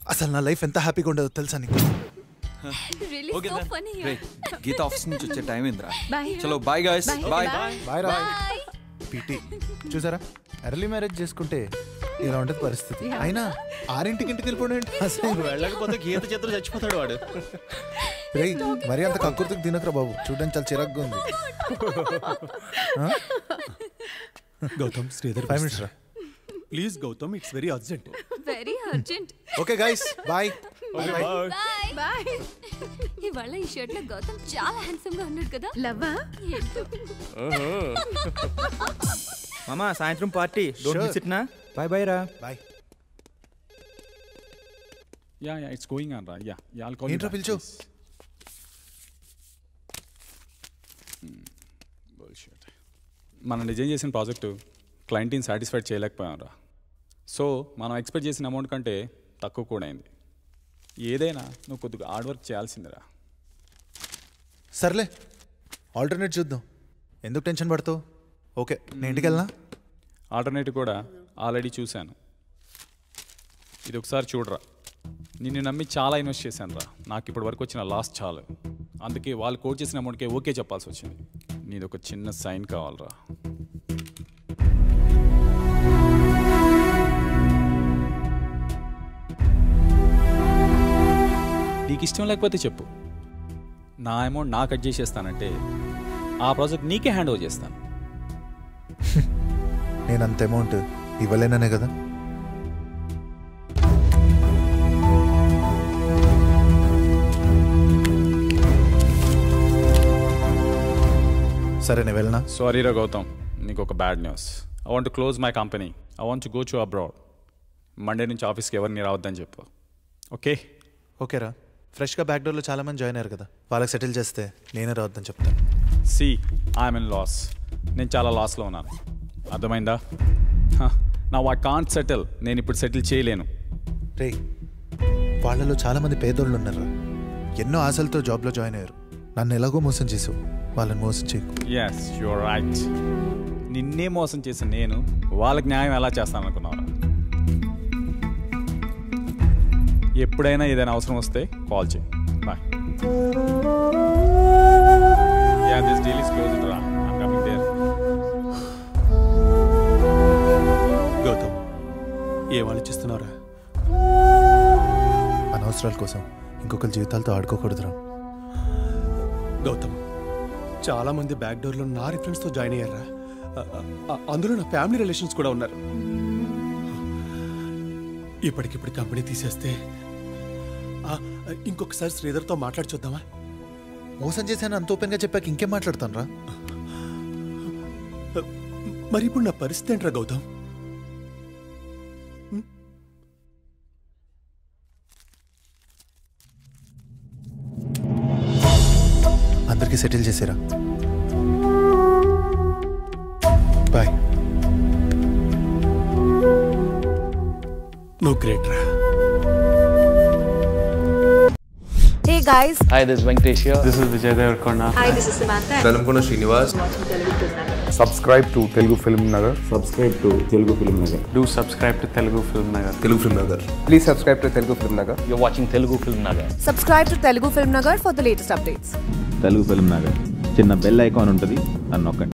అసలు నా లైఫ్ ఎంత హ్యాపీగా ఉండదో తెలుసా నీకు Really Okay so then. funny. రే గీత ఆఫీస్ నుంచి వచ్చే టైం ఏంద్రా Bye. చలో bye guys Bye. Bye Bye. Bye రా Bye. పీటీ చూసారా ఎర్లీ మ్యారేజ్ చేసుకుంటే ఇలా ఉంటుంది పరిస్థితి అయినా ఆరింటికి ఇంటికి వెళ్ళిపోవడం ఏంటి అసలు వెళ్ళకపోతే గీత చిత్రం చచ్చిపోతాడు వాడు రేయ్ మరి అంత కక్కుర్తికి తినకరా బాబు చూడడానికి చాలా చిరాగ్గా ఉంది గౌతమ్ శ్రీధర్ ఫైవ్ మినిట్స్ రా please Gautam it's very urgent Very urgent. Okay guys bye Bye. Bye. ఇవాళ ఈ షర్ట్ లో గౌతమ్ చాలా హ్యాండ్సమ్ గా ఉన్నాడు కదా లవ్వా ఏంటో మామా సాయంత్రం party don't Sure. Miss it నా బాయ్ బాయ్ రా bye Yeah, yeah, it's going on, right? Yeah, yeah, I'll call you ఏంట్రా back, పిలిచు please. Hmm, bullshit. మనం డిజైన్ చేసిన ప్రాజెక్టు క్లయింట్ని సాటిస్ఫైడ్ చేయలేకపోయాం రా సో మనం ఎక్స్పెక్ట్ చేసిన అమౌంట్ కంటే తక్కువ కూడా అయింది ఏదైనా నువ్వు కొద్దిగా హార్డ్ వర్క్ చేయాల్సిందిరా సర్లే ఆల్టర్నేట్ చూద్దాం ఎందుకు టెన్షన్ పడతావు ఓకే నేను ఇంటికి వెళ్ళనా ఆల్టర్నేటివ్ కూడా ఆల్రెడీ చూశాను ఇది ఒకసారి చూడరా నిన్ను నమ్మి చాలా ఇన్వెస్ట్ చేశాను రా నాకు ఇప్పటి వరకు వచ్చిన లాస్ చాలు అందుకే వాళ్ళు కోట్ చేసిన అమౌంట్కే ఓకే చెప్పాల్సి వచ్చింది నీది ఒక చిన్న సైన్ కావాలరా నీకు ఇష్టం లేకపోతే చెప్పు నా అమౌంట్ నా కట్ చేసేస్తానంటే ఆ ప్రాజెక్ట్ నీకే హ్యాండ్ ఓవర్ చేస్తాను నేను అంత అమౌంట్ ఇవ్వలేననే కదా సరే నేను వెళ్ళనా సారీ రా గౌతమ్ నీకు ఒక bad news I want close my company I want go to abroad Monday నుంచి ఆఫీస్కి ఎవరిని రావద్దని చెప్పు ఓకే ఓకేరా ఫ్రెష్గా బ్యాక్ డోర్లో చాలా మంది జాయిన్ అయ్యారు కదా వాళ్ళకి సెటిల్ చేస్తే నేనే రావద్దని చెప్తాను సి ఐఎమ్ ఇన్ లాస్ నేను చాలా లాస్లో ఉన్నాను అర్థమైందా నా వా కాంట్ సెటిల్ నేను ఇప్పుడు సెటిల్ చేయలేను రే వాళ్ళలో చాలా మంది పేదోళ్ళు ఉన్నారు ఎన్నో ఆశలతో జాబ్లో జాయిన్ అయ్యారు నన్ను ఎలాగో మోసం చేసావు వాళ్ళని మోసం చేయకు ఎస్ యువర్ రైట్ నిన్నే మోసం చేసిన నేను వాళ్ళకి న్యాయం ఎలా చేస్తాను అనుకున్నారా ఎప్పుడైనా ఏదైనా అవసరం వస్తే కాల్ చేయి bye yeah this deal is close రా ఐమ్ కమింగ్ దేర్ గౌతమ్ ఏం ఆలోచిస్తున్నారా అనవసరాల కోసం ఇంకొకరి జీవితాలతో ఆడుకోకూడదురా గౌతమ్ చాలా మంది బ్యాక్ డోర్లో నా రిఫరెన్స్తో జాయిన్ అయ్యారా అ- అ- అందులో నా ఫ్యామిలీ రిలేషన్స్ కూడా ఉన్నారు ఇప్పటికిప్పుడు కంపెనీ తీసేస్తే ఆ, ఇంకొకసారి శ్రీధర్తో మాట్లాడి చూద్దామా మోసం చేశాను అంత ఓపెన్గా చెప్పాక ఇంకేం మాట్లాడతాను రా మరి ఇప్పుడు నా పరిస్థితి ఏంట్రా గౌతమ్ అందరికీ సెటిల్ చేసారా బాయ్ నువ్వు గ్రేట్ రా Hey guys, Hi, this is Venkatesh here. This is Vijay Devarkonda. hi, this is Samantha. Velankonda Srinivas Subscribe to Telugu Film Nagar. Subscribe to Telugu Film Nagar. Do subscribe to Telugu Film Nagar. Telugu film Nagar Please subscribe to Telugu Film Nagar. You're watching Telugu Film Nagar. Subscribe to Telugu Film Nagar for the latest updates. Telugu film Nagar చిన్న bell icon ఉంటుంది అని నొక్కండి